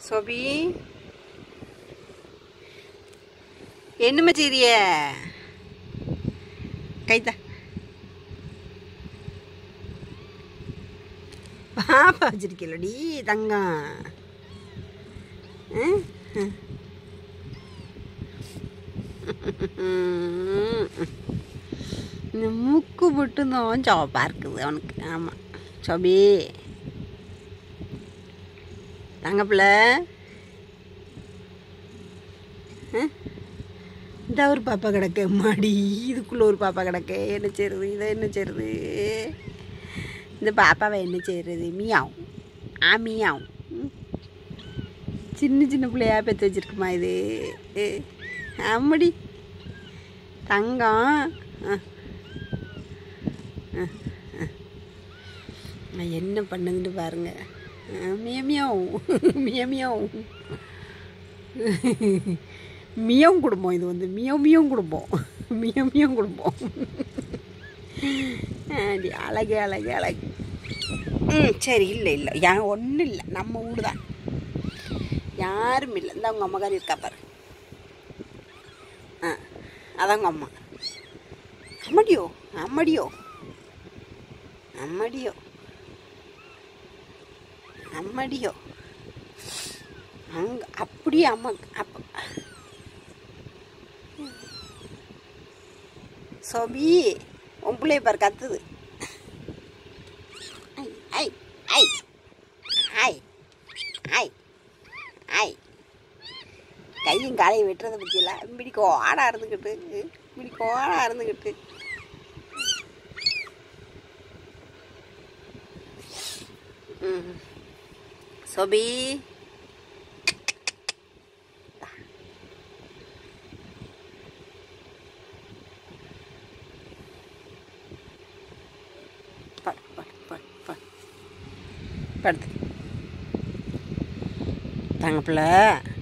சோபி என்னம்மா செய்றிய கைத்தா பாப்பா வச்சிருக்கலடி தங்கம் ம்? ம். இந்த மூக்கு மட்டும்தான் சவப்பா இருக்குது அவனுக்கு ஆமாம் சோபி தங்கப்பிள்ள இந்த ஒரு பாப்பா கிடக்கு மாடி இதுக்குள்ளே ஒரு பாப்பா கிடக்கு என்ன செய்யறது இதை என்ன செய்யறது இந்த பாப்பாவை என்ன செய்யறது மியாவும் ஆ மியாவும் ம். சின்ன சின்ன பிள்ளையா பெற்று வச்சிருக்குமா இது ஏ, ஆமாடி தங்கம் ஆ. ஆ, ஆ. நான் என்ன பண்ணுதுன்னு பாருங்க ஆ, மிய மியாவும் மிய மியாவும் மியம் குடும்பம் இது வந்து மியோ மியம் குடும்பம் மிய மியம் குடும்பம் அடி அழகு அழகு அழகு ம் சரி இல்லை இல்லை யா ஒன்றும் இல்லை நம்ம வீடு தான் யாரும் இல்லை இந்த அவங்க அம்மாக்காரி இருக்கா பாரு ஆ அதான் உங்கள் அம்மா அம்மடியோ அம்மடியோ அம்மடியோ அம்மடியோ அங்க அப்படியே அம்மா அப்ப சோபி உன் பிள்ளைய பாரு கத்துது ஐ ஐ ஐ ஐ ஐ கையும் காலையும் வெட்டுறதை பற்றியில இப்படி கோடா இருந்துக்கிட்டு இப்படி கோடா இருந்துக்கிட்டு ம் சோபி படு படு படு படு படுத்து தாங்க பிள்ளை